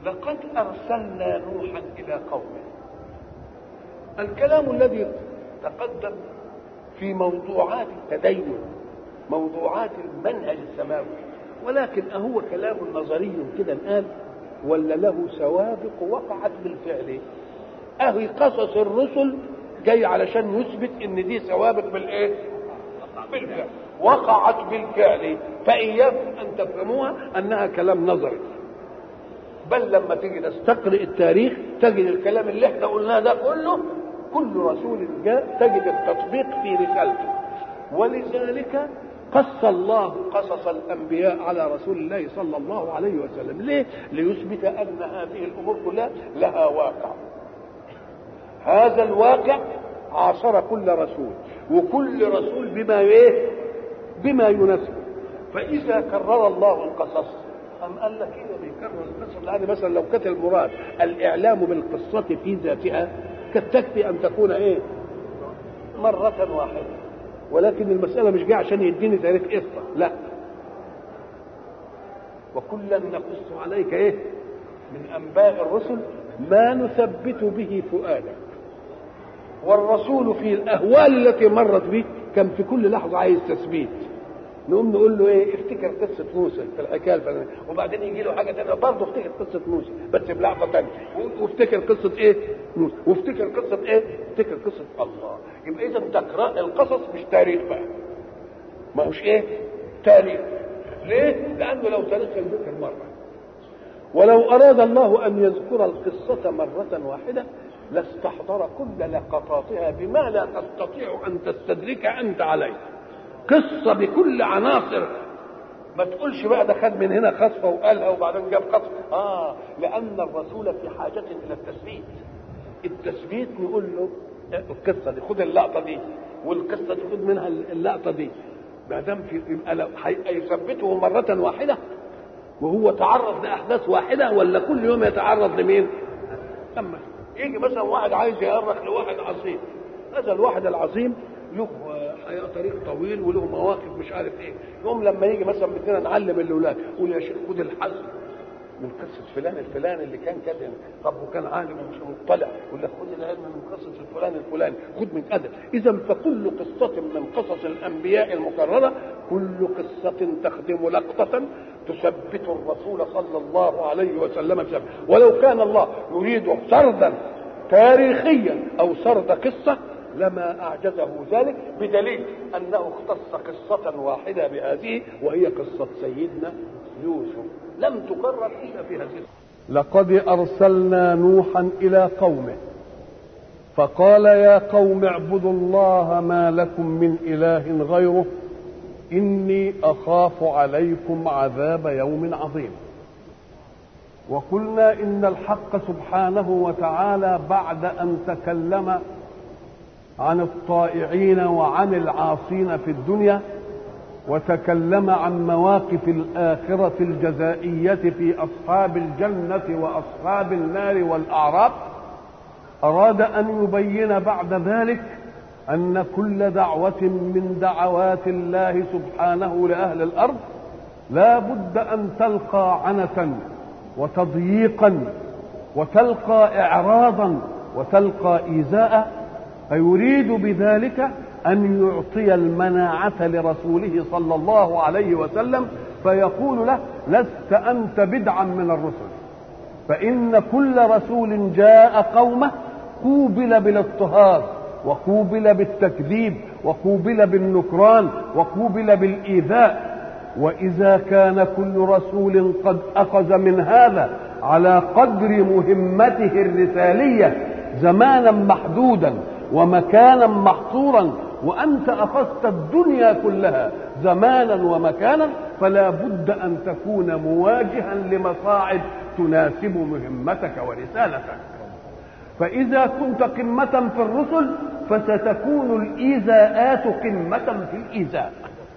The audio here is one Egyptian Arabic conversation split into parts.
لقد أرسلنا نوحا إلى قومه الكلام الذي تقدم في موضوعات التدين موضوعات المنهج السماوي ولكن أهو كلام نظري كده قال ولا له سوابق وقعت بالفعل أهي قصص الرسل جاي علشان يثبت ان دي سوابق بالايه بالفعل وقعت بالفعل فإياكم أن تفهموها أنها كلام نظري بل لما تيجي تستقرئ التاريخ تجد الكلام اللي احنا قلناه ده كله كل رسول جاء تجد التطبيق في رسالته ولذلك قص الله قصص الانبياء على رسول الله صلى الله عليه وسلم ليه ليثبت ان هذه الامور كلها لها واقع هذا الواقع عاصر كل رسول وكل رسول بما ايه بما يناسبه فاذا كرر الله القصص أم قال لك إيه بيكرر القصة لأن مثلا لو كانت المراد الإعلام بالقصة في ذاتها كانت تكفي أن تكون إيه؟ مرة واحدة ولكن المسألة مش جاية عشان يديني تاريخ قصة لا وكلا نقص عليك إيه؟ من أنباء الرسل ما نثبت به فؤادك والرسول في الأهوال التي مرت به كان في كل لحظة عايز تثبيت نقوم نقول له ايه افتكر قصه موسى في الحكايه الفلانيه وبعدين يجي له حاجه ثانيه برضه افتكر قصه موسى بس بلحظه ثانيه وافتكر قصه ايه موسى وافتكر قصه ايه افتكر قصه الله يبقى اذا تقرا القصص مش تاريخ بقى ما هوش ايه تاريخ ليه لانه لو تاريخ يذكر مره ولو اراد الله ان يذكر القصه مره واحده لاستحضر كل لقطاتها بما لا تستطيع ان تستدرك انت عليه قصه بكل عناصر ما تقولش بقى ده خد من هنا خطفه وقالها وبعدين جاب خطفه اه لان الرسول في حاجه الى التثبيت التثبيت نقول له القصه دي خد اللقطه دي والقصه دي خد منها اللقطه دي ما دام في يبقى يثبته مره واحده وهو تعرض لاحداث واحده ولا كل يوم يتعرض لمين؟ اما يجي مثلا واحد عايز يأرخ لواحد عظيم هذا الواحد العظيم له حياة طريق طويل وله مواقف مش عارف ايه يوم لما يجي مثلا بدنا نعلم الاولاد يقول يا شيخ خد الحزم من قصة فلان الفلاني اللي كان كذا طب وكان عالم ومش مطلع يقول لك خد العلم من قصة الفلان الفلاني خد من كذا إذا فكل قصة من قصص الأنبياء المكررة كل قصة تخدم لقطة تثبت الرسول صلى الله عليه وسلم بسبب. ولو كان الله يريد سردا تاريخيا أو سرد قصة لما أعجزه ذلك بدليل أنه اختص قصة واحدة بهذه وهي قصة سيدنا يوسف لم تكرر إلا في هذه لقد أرسلنا نوحا إلى قومه فقال يا قوم اعبدوا الله ما لكم من إله غيره إني أخاف عليكم عذاب يوم عظيم وقلنا إن الحق سبحانه وتعالى بعد أن تكلم عن الطائعين وعن العاصين في الدنيا وتكلم عن مواقف الآخرة الجزائية في أصحاب الجنة وأصحاب النار والأعراف أراد أن يبين بعد ذلك أن كل دعوة من دعوات الله سبحانه لأهل الأرض لا بد أن تلقى عنة وتضييقا وتلقى إعراضا وتلقى إيذاء فيريد بذلك أن يعطي المناعة لرسوله صلى الله عليه وسلم فيقول له لست أنت بدعا من الرسل فإن كل رسول جاء قومه قوبل بالاضطهاد وقوبل بالتكذيب وقوبل بالنكران وقوبل بالإيذاء وإذا كان كل رسول قد أخذ من هذا على قدر مهمته الرسالية زمانا محدودا ومكانا محصورا وانت اخذت الدنيا كلها زمانا ومكانا فلا بد ان تكون مواجها لمصاعب تناسب مهمتك ورسالتك فاذا كنت قمه في الرسل فستكون الايذاءات قمه في الايذاء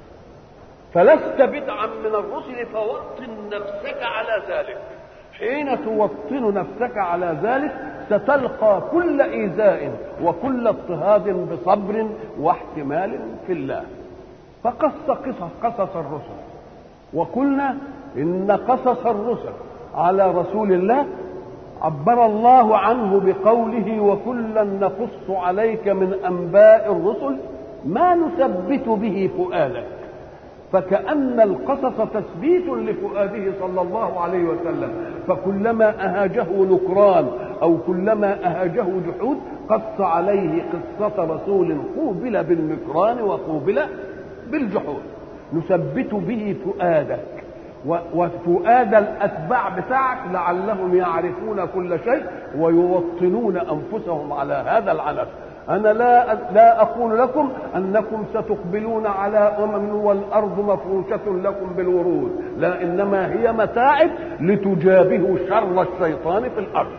فلست بدعا من الرسل فوطن نفسك على ذلك حين توطن نفسك على ذلك ستلقى كل ايذاء وكل اضطهاد بصبر واحتمال في الله فقص قصص قصص الرسل وقلنا ان قصص الرسل على رسول الله عبر الله عنه بقوله وكلا نقص عليك من انباء الرسل ما نثبت به فؤادك فكأن القصص تثبيت لفؤاده صلى الله عليه وسلم فكلما أهاجه نكران أو كلما أهاجه جحود قص عليه قصة رسول قوبل بالنكران وقوبل بالجحود نثبت به فؤادك وفؤاد الأتباع بتاعك لعلهم يعرفون كل شيء ويوطنون أنفسهم على هذا العنف أنا لا لا أقول لكم أنكم ستقبلون على أمم والأرض مفروشة لكم بالورود، لا إنما هي متاعب لتجابهوا شر الشيطان في الأرض.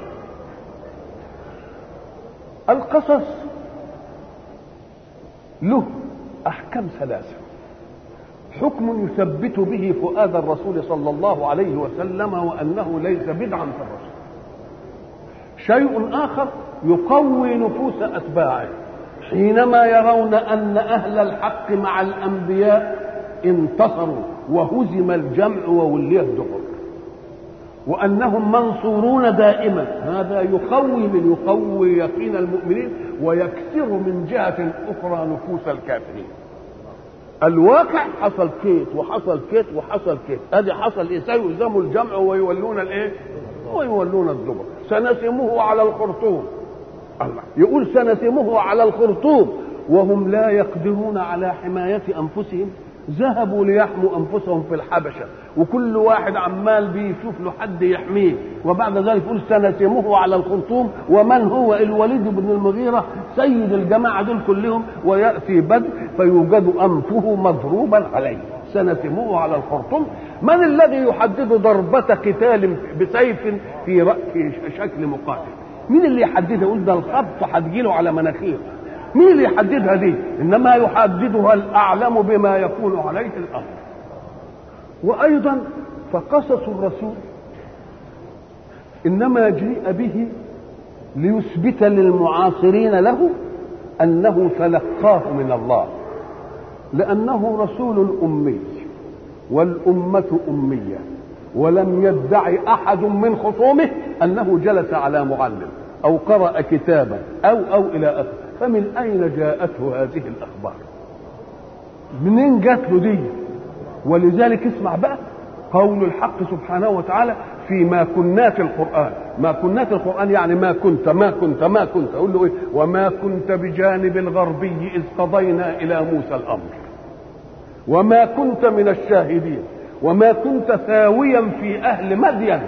القصص له أحكام ثلاثة. حكم يثبت به فؤاد الرسول صلى الله عليه وسلم وأنه ليس بدعا في الرسول. شيء آخر يقوي نفوس أتباعه حينما يرون أن أهل الحق مع الأنبياء انتصروا وهزم الجمع وولي الدبر وأنهم منصورون دائما هذا يقوي من يقوي يقين المؤمنين ويكسر من جهة أخرى نفوس الكافرين الواقع حصل كيت وحصل كيت وحصل كيت ادي حصل ايه سيهزموا الجمع ويولون الايه ويولون الدبر سنسمه على الخرطوم الله يقول سنسمه على الخرطوم وهم لا يقدرون على حماية أنفسهم ذهبوا ليحموا أنفسهم في الحبشة وكل واحد عمال بيشوف له حد يحميه وبعد ذلك يقول سنسمه على الخرطوم ومن هو الوليد بن المغيرة سيد الجماعة دول كلهم ويأتي بدر فيوجد أنفه مضروبا عليه سنسمه على الخرطوم من الذي يحدد ضربة قتال بسيف في في شكل مقاتل مين اللي يحددها يقول ده الخبط هتجيله على مناخيره مين اللي يحددها دي انما يحددها الاعلم بما يكون عليه الامر وايضا فقصص الرسول انما جيء به ليثبت للمعاصرين له انه تلقاه من الله لانه رسول امي والامه اميه ولم يدعي احد من خصومه انه جلس على معلم او قرا كتابا او او الى اخره فمن اين جاءته هذه الاخبار منين جات له دي ولذلك اسمع بقى قول الحق سبحانه وتعالى في ما كنات القرآن ما كنات القرآن يعني ما كنت ما كنت ما كنت أقول له إيه وما كنت بجانب الغربي إذ قضينا إلى موسى الأمر وما كنت من الشاهدين وما كنت ثاويا في أهل مدين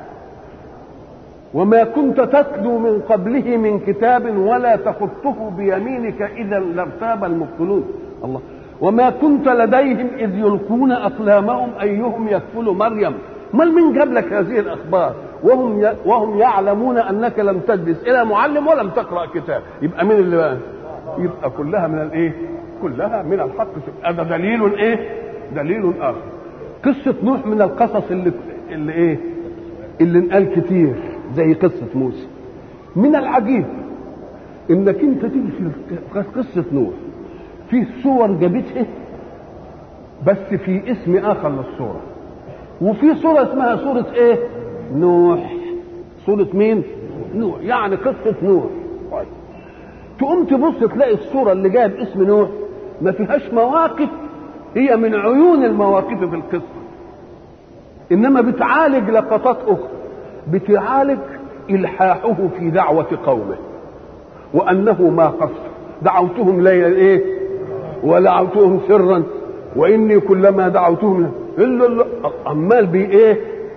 وما كنت تتلو من قبله من كتاب ولا تخطه بيمينك إذا لارتاب المبطلون الله وما كنت لديهم إذ يلقون أقلامهم أيهم يكفل مريم من من جاب لك هذه الأخبار وهم ي... وهم يعلمون أنك لم تجلس إلى معلم ولم تقرأ كتاب يبقى من اللي بقى يبقى كلها من الإيه كلها من الحق هذا دليل إيه دليل آخر قصة نوح من القصص اللي اللي إيه اللي انقال كتير زي قصة موسى من العجيب انك انت تيجي في قصة نوح في صور جابتها بس في اسم اخر للصورة وفي صورة اسمها صورة ايه نوح صورة مين نوح يعني قصة نوح طيب. تقوم تبص تلاقي الصورة اللي جايه باسم نوح ما فيهاش مواقف هي من عيون المواقف في القصة انما بتعالج لقطات اخرى بتعالج الحاحه في دعوة قومه وانه ما قصر دعوتهم ليلا ايه ودعوتهم سرا واني كلما دعوتهم الا الله عمال بي ايه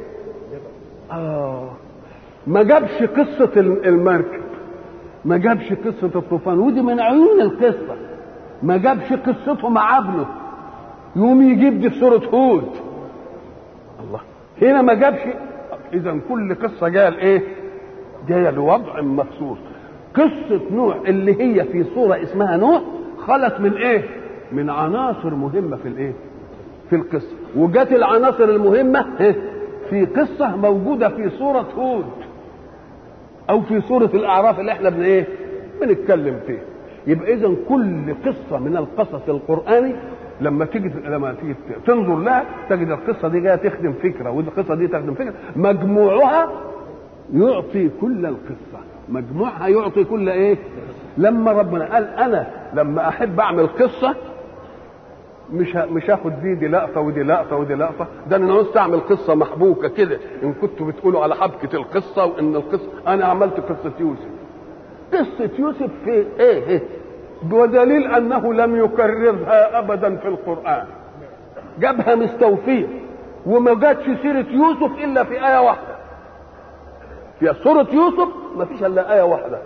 اه ما جابش قصة المركب ما جابش قصة الطوفان ودي من عيون القصة ما جابش قصته مع ابنه يقوم يجيب دي في سورة هود الله هنا ما جابش اذا كل قصة جايه ايه جايه لوضع مخصوص قصة نوح اللي هي في صورة اسمها نوح خلت من ايه من عناصر مهمة في الايه في القصة وجت العناصر المهمة في قصة موجودة في سورة هود او في سورة الاعراف اللي احنا بن ايه بنتكلم فيها يبقى اذا كل قصة من القصص القرآني لما تيجي لما تيجي تنظر لها تجد القصه دي جايه تخدم فكره والقصه دي تخدم فكره مجموعها يعطي كل القصه مجموعها يعطي كل ايه لما ربنا قال انا لما احب اعمل قصه مش مش هاخد دي دي لقطه ودي لقطه ودي لقطه ده انا عاوز اعمل قصه محبوكه كده ان كنتوا بتقولوا على حبكه القصه وان القصه انا عملت قصه يوسف قصه يوسف في ايه, إيه؟ ودليل انه لم يكررها ابدا في القران جابها مستوفيه وما جاتش سيره يوسف الا في ايه واحده في سوره يوسف ما فيش الا ايه واحده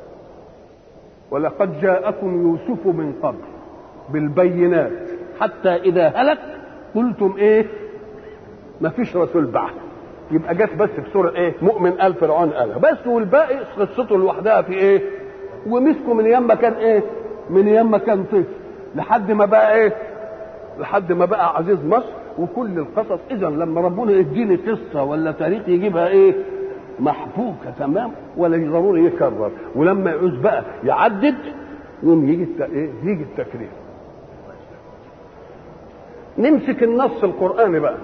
ولقد جاءكم يوسف من قبل بالبينات حتى اذا هلك قلتم ايه ما فيش رسول بعد يبقى جت بس في سوره ايه مؤمن قال فرعون قالها بس والباقي قصته لوحدها في ايه ومسكوا من ايام ما كان ايه من ايام ما كان طفل لحد ما بقى ايه لحد ما بقى عزيز مصر وكل القصص اذا لما ربنا يديني قصه ولا تاريخ يجيبها ايه محبوكه تمام ولا ضروري يكرر ولما يعوز بقى يعدد يوم يجي الت... ايه يجي التكرير نمسك النص القراني بقى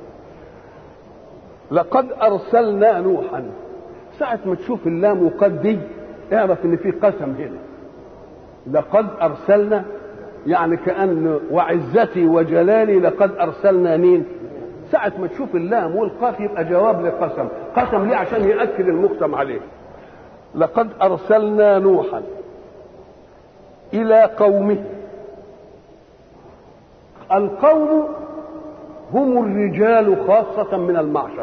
لقد ارسلنا نوحا ساعه ما تشوف اللام وقد دي اعرف ان في قسم هنا لقد ارسلنا يعني كان وعزتي وجلالي لقد ارسلنا مين ساعة ما تشوف اللام والقاف يبقى جواب لقسم قسم ليه عشان يأكد المقسم عليه لقد أرسلنا نوحا إلى قومه القوم هم الرجال خاصة من المعشر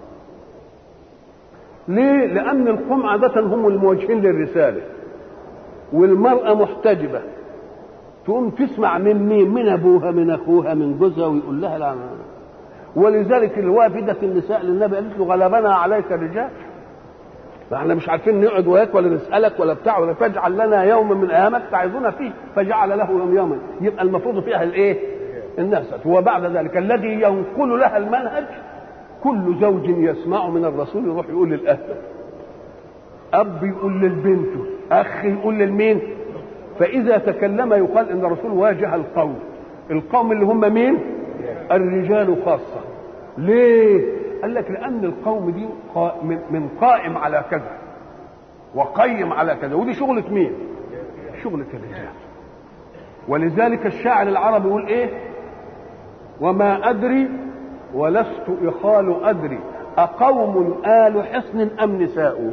ليه؟ لأن القوم عادة هم الموجهين للرسالة والمرأة محتجبة تقوم تسمع من مين؟ من أبوها من أخوها من جوزها ويقول لها لا ولذلك الوافدة النساء للنبي قالت له غلبنا عليك الرجال احنا مش عارفين نقعد وياك ولا نسالك ولا بتاع ولا فاجعل لنا يوما من ايامك تعظنا فيه فجعل له يوم يوما يبقى المفروض فيها الايه؟ الناس وبعد ذلك الذي ينقل لها المنهج كل زوج يسمع من الرسول يروح يقول للاهل اب يقول للبنت اخ يقول للمين فاذا تكلم يقال ان الرسول واجه القوم القوم اللي هم مين الرجال خاصه ليه قال لك لان القوم دي من قائم على كذا وقيم على كذا ودي شغله مين شغله الرجال ولذلك الشاعر العربي يقول ايه وما ادري ولست اخال ادري اقوم ال حصن ام نساء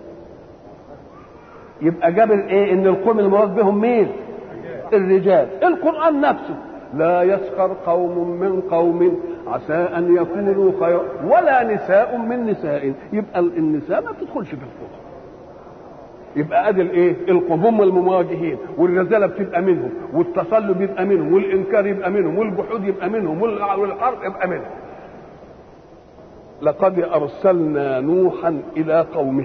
يبقى جاب الايه ان القوم المراد بهم مين الرجال القران نفسه لا يسخر قوم من قوم عسى ان يكونوا خير ولا نساء من نساء يبقى النساء ما بتدخلش في القران يبقى ادي الايه القوم المواجهين والرذاله بتبقى منهم والتصلب يبقى منهم والانكار يبقى منهم والجحود يبقى منهم والحرب يبقى منهم لقد ارسلنا نوحا الى قومه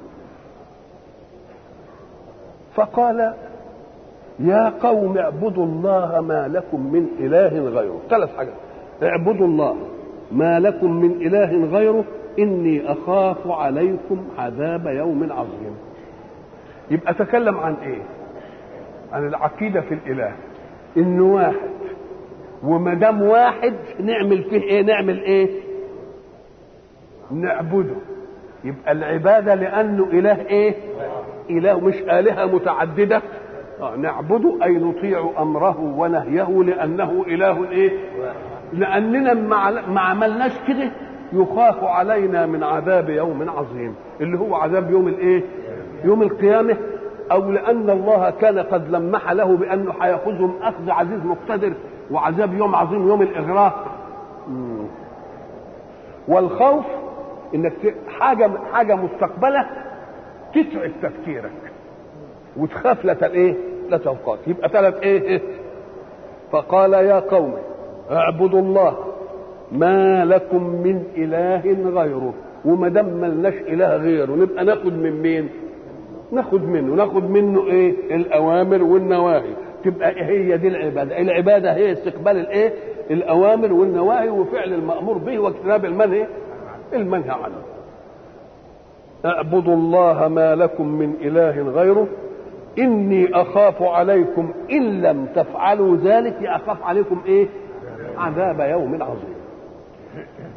فقال يا قوم اعبدوا الله ما لكم من اله غيره ثلاث حاجات اعبدوا الله ما لكم من اله غيره اني اخاف عليكم عذاب يوم عظيم يبقى تكلم عن ايه عن العقيده في الاله انه واحد وما دام واحد نعمل فيه ايه نعمل ايه نعبده يبقى العباده لانه اله ايه اله مش الهه متعدده آه نعبده اي نطيع امره ونهيه لانه اله ايه لاننا ما عملناش كده يخاف علينا من عذاب يوم عظيم اللي هو عذاب يوم الايه يوم القيامه او لان الله كان قد لمح له بانه هياخذهم اخذ عزيز مقتدر وعذاب يوم عظيم يوم الاغراق والخوف انك حاجه حاجه مستقبله تتعب تفكيرك وتخاف لا ايه لا توقات يبقى ثلاث ايه فقال يا قوم اعبدوا الله ما لكم من اله غيره وما دام ملناش اله غيره نبقى ناخد من مين ناخد منه ناخد منه ايه الاوامر والنواهي تبقى إيه هي دي العباده العباده هي استقبال الايه الاوامر والنواهي وفعل المامور به واجتناب المنهي المنهى عنه اعبدوا الله ما لكم من اله غيره إني أخاف عليكم إن لم تفعلوا ذلك أخاف عليكم إيه عذاب يوم عظيم